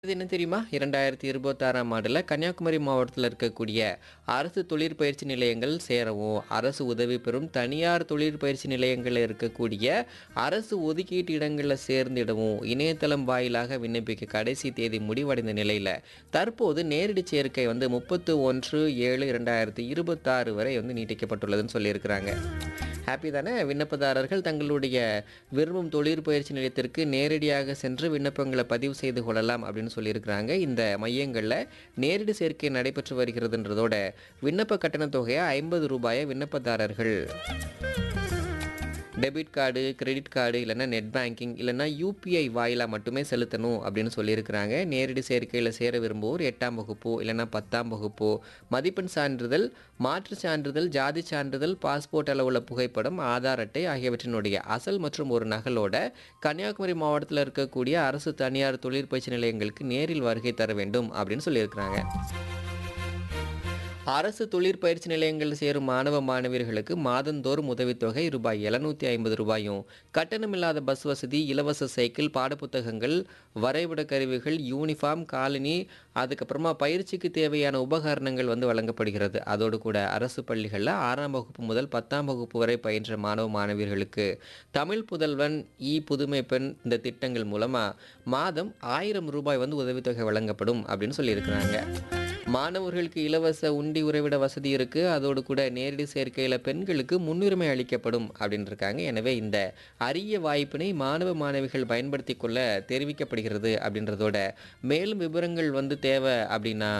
இது என்ன தெரியுமா இரண்டாயிரத்தி இருபத்தாறாம் ஆண்டில் கன்னியாகுமரி மாவட்டத்தில் இருக்கக்கூடிய அரசு தொழிற்பயிற்சி நிலையங்கள் சேரவும் அரசு உதவி பெறும் தனியார் தொழிற்பயிற்சி நிலையங்களில் இருக்கக்கூடிய அரசு ஒதுக்கீட்டு இடங்களில் சேர்ந்திடவும் இணையதளம் வாயிலாக விண்ணப்பிக்க கடைசி தேதி முடிவடைந்த நிலையில் தற்போது நேரடி சேர்க்கை வந்து முப்பத்து ஒன்று ஏழு இரண்டாயிரத்தி இருபத்தாறு வரை வந்து நீட்டிக்கப்பட்டுள்ளதுன்னு சொல்லியிருக்கிறாங்க ஹாப்பி தானே விண்ணப்பதாரர்கள் தங்களுடைய விரும்பும் தொழிற்பயிற்சி நிலையத்திற்கு நேரடியாக சென்று விண்ணப்பங்களை பதிவு செய்து கொள்ளலாம் அப்படின்னு சொல்லியிருக்கிறாங்க இந்த மையங்களில் நேரடி சேர்க்கை நடைபெற்று வருகிறதுன்றதோட விண்ணப்ப கட்டணத் தொகையை ஐம்பது ரூபாயை விண்ணப்பதாரர்கள் டெபிட் கார்டு கிரெடிட் கார்டு இல்லைன்னா நெட் பேங்கிங் இல்லைன்னா யூபிஐ வாயிலாக மட்டுமே செலுத்தணும் அப்படின்னு சொல்லியிருக்கிறாங்க நேரடி சேர்க்கையில் சேர விரும்புவோர் எட்டாம் வகுப்போ இல்லைன்னா பத்தாம் வகுப்போ மதிப்பெண் சான்றிதழ் மாற்றுச் சான்றிதழ் ஜாதி சான்றிதழ் பாஸ்போர்ட் அளவுள்ள புகைப்படம் ஆதார் அட்டை ஆகியவற்றினுடைய அசல் மற்றும் ஒரு நகலோட கன்னியாகுமரி மாவட்டத்தில் இருக்கக்கூடிய அரசு தனியார் தொழிற்பயிற்சி நிலையங்களுக்கு நேரில் வருகை தர வேண்டும் அப்படின்னு சொல்லியிருக்கிறாங்க அரசு தொழிற்பயிற்சி நிலையங்களில் சேரும் மாணவ மாணவியர்களுக்கு மாதந்தோறும் உதவித்தொகை ரூபாய் எழுநூற்றி ஐம்பது ரூபாயும் கட்டணமில்லாத பஸ் வசதி இலவச சைக்கிள் பாடப்புத்தகங்கள் வரைபட கருவிகள் யூனிஃபார்ம் காலனி அதுக்கப்புறமா பயிற்சிக்கு தேவையான உபகரணங்கள் வந்து வழங்கப்படுகிறது அதோடு கூட அரசு பள்ளிகளில் ஆறாம் வகுப்பு முதல் பத்தாம் வகுப்பு வரை பயின்ற மாணவ மாணவியர்களுக்கு தமிழ் புதல்வன் இ புதுமை பெண் இந்த திட்டங்கள் மூலமாக மாதம் ஆயிரம் ரூபாய் வந்து உதவித்தொகை வழங்கப்படும் அப்படின்னு சொல்லியிருக்கிறாங்க மாணவர்களுக்கு இலவச உண்டி உறைவிட வசதி இருக்குது அதோடு கூட நேரடி சேர்க்கையில் பெண்களுக்கு முன்னுரிமை அளிக்கப்படும் அப்படின்னு இருக்காங்க எனவே இந்த அரிய வாய்ப்பினை மாணவ மாணவிகள் பயன்படுத்தி கொள்ள தெரிவிக்கப்படுகிறது அப்படின்றதோட மேலும் விவரங்கள் வந்து தேவை அப்படின்னா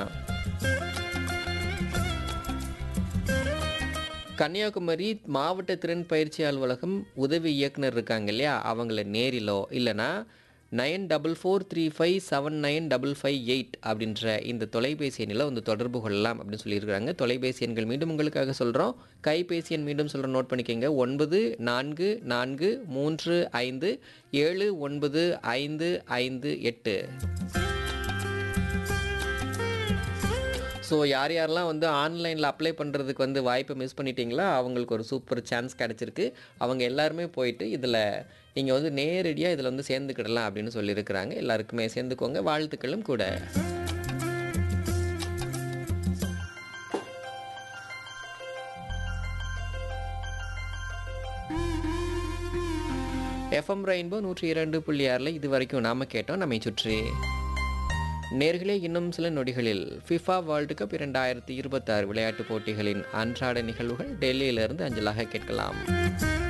கன்னியாகுமரி மாவட்ட திறன் பயிற்சி அலுவலகம் உதவி இயக்குனர் இருக்காங்க இல்லையா அவங்கள நேரிலோ இல்லைன்னா nine double four three five seven nine double five eight அப்படின்ற இந்த தொலைபேசி எண்ணில் வந்து தொடர்பு கொள்ளலாம் அப்படின்னு சொல்லியிருக்கிறாங்க தொலைபேசி எண்கள் மீண்டும் உங்களுக்காக சொல்கிறோம் கைபேசி எண் மீண்டும் சொல்கிறோம் நோட் பண்ணிக்கோங்க ஒன்பது நான்கு நான்கு மூன்று ஐந்து ஏழு ஒன்பது ஐந்து ஐந்து எட்டு ஸோ யார் யாரெல்லாம் வந்து ஆன்லைனில் அப்ளை பண்ணுறதுக்கு வந்து வாய்ப்பை மிஸ் பண்ணிட்டீங்களா அவங்களுக்கு ஒரு சூப்பர் சான்ஸ் கிடச்சிருக்கு அவங்க எல்லாருமே போயிட்டு இதில் நீங்கள் வந்து நேரடியாக இதில் வந்து சேர்ந்துக்கிடலாம் அப்படின்னு சொல்லியிருக்கிறாங்க எல்லாருக்குமே சேர்ந்துக்கோங்க வாழ்த்துக்களும் கூட எஃப்எம் ரெயின்போ நூற்றி இரண்டு புள்ளி ஆறில் இது வரைக்கும் நாம் கேட்டோம் நம்மை சுற்றி நேர்களே இன்னும் சில நொடிகளில் ஃபிஃபா வேர்ல்டு கப் இரண்டாயிரத்தி இருபத்தாறு விளையாட்டுப் போட்டிகளின் அன்றாட நிகழ்வுகள் டெல்லியிலிருந்து அஞ்சலாக கேட்கலாம்